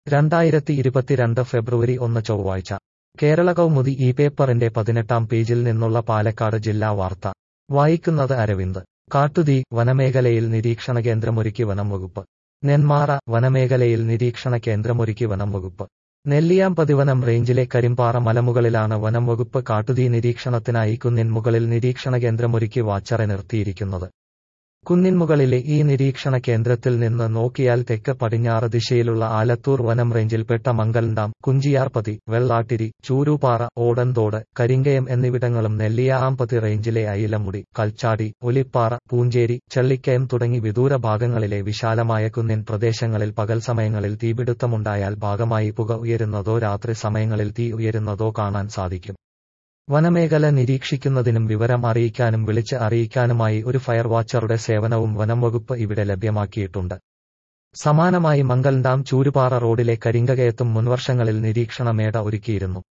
രണ്ടായിരത്തി ഇരുപത്തിരണ്ട് ഫെബ്രുവരി ഒന്ന് ചൊവ്വാഴ്ച കേരള കൗമുദി ഈ പേപ്പറിന്റെ പതിനെട്ടാം പേജിൽ നിന്നുള്ള പാലക്കാട് ജില്ലാ വാർത്ത വായിക്കുന്നത് അരവിന്ദ് കാട്ടുതീ വനമേഖലയിൽ നിരീക്ഷണ കേന്ദ്രമൊരുക്കി വനം വകുപ്പ് നെന്മാറ വനമേഖലയിൽ നിരീക്ഷണ കേന്ദ്രമൊരുക്കി വനം വകുപ്പ് നെല്ലിയാമ്പതിവനം റേഞ്ചിലെ കരിമ്പാറ മലമുകളിലാണ് വനം വകുപ്പ് കാട്ടുതീ നിരീക്ഷണത്തിനായി കുന്നിൻ മുകളിൽ നിരീക്ഷണ കേന്ദ്രമൊരുക്കി വാച്ചറെ നിർത്തിയിരിക്കുന്നത് കുന്നിൻമുകളിലെ ഈ നിരീക്ഷണ കേന്ദ്രത്തിൽ നിന്ന് നോക്കിയാൽ തെക്ക് പടിഞ്ഞാറ് ദിശയിലുള്ള ആലത്തൂർ വനം റേഞ്ചിൽപ്പെട്ട മംഗൽഡാം കുഞ്ചിയാർപതി വെള്ളാട്ടിരി ചൂരൂപ്പാറ ഓടൻതോട് കരിങ്കയം എന്നിവിടങ്ങളും നെല്ലിയാമ്പതി റേഞ്ചിലെ അയിലമുടി കൽച്ചാടി ഒലിപ്പാറ പൂഞ്ചേരി ചള്ളിക്കയം തുടങ്ങി വിദൂര ഭാഗങ്ങളിലെ വിശാലമായ കുന്നിൻ പ്രദേശങ്ങളിൽ പകൽ സമയങ്ങളിൽ തീപിടുത്തമുണ്ടായാൽ ഭാഗമായി പുക ഉയരുന്നതോ രാത്രി സമയങ്ങളിൽ തീ ഉയരുന്നതോ കാണാൻ സാധിക്കും വനമേഖല നിരീക്ഷിക്കുന്നതിനും വിവരം അറിയിക്കാനും വിളിച്ച് അറിയിക്കാനുമായി ഒരു ഫയർ വാച്ചറുടെ സേവനവും വനം വകുപ്പ് ഇവിടെ ലഭ്യമാക്കിയിട്ടുണ്ട് സമാനമായി മംഗൽഡാം ചൂരുപാറ റോഡിലെ കരിങ്കകയത്തും മുൻവർഷങ്ങളിൽ നിരീക്ഷണ മേട ഒരുക്കിയിരുന്നു